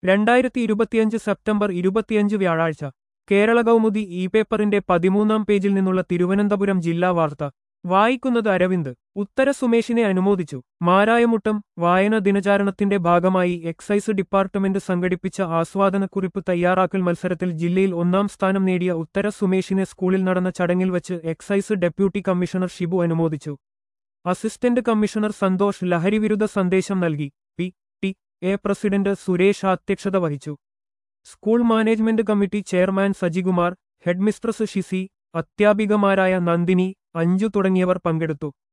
രണ്ടായിരത്തി ഇരുപത്തിയഞ്ച് സെപ്റ്റംബർ ഇരുപത്തിയഞ്ച് വ്യാഴാഴ്ച കേരള കൗമുദി ഇ പേപ്പറിന്റെ പതിമൂന്നാം പേജിൽ നിന്നുള്ള തിരുവനന്തപുരം ജില്ലാ വാർത്ത വായിക്കുന്നത് അരവിന്ദ് ഉത്തര സുമേഷിനെ അനുമോദിച്ചു മാരായമുട്ടം വായന ദിനചാരണത്തിന്റെ ഭാഗമായി എക്സൈസ് ഡിപ്പാർട്ട്മെന്റ് സംഘടിപ്പിച്ച ആസ്വാദനക്കുറിപ്പ് തയ്യാറാക്കൽ മത്സരത്തിൽ ജില്ലയിൽ ഒന്നാം സ്ഥാനം നേടിയ ഉത്തര സുമേഷിനെ സ്കൂളിൽ നടന്ന ചടങ്ങിൽ വച്ച് എക്സൈസ് ഡെപ്യൂട്ടി കമ്മീഷണർ ഷിബു അനുമോദിച്ചു അസിസ്റ്റന്റ് കമ്മീഷണർ സന്തോഷ് ലഹരിവിരുദ്ധ സന്ദേശം നൽകി P T A president Suresh അധ്യക്ഷത വഹിച്ചു school management committee chairman Sajikumar headmistress Shisi അധ്യാപികമാരായ നന്ദിനി അഞ്ജു തുടങ്ങിയവർ പങ്കെടുത്തു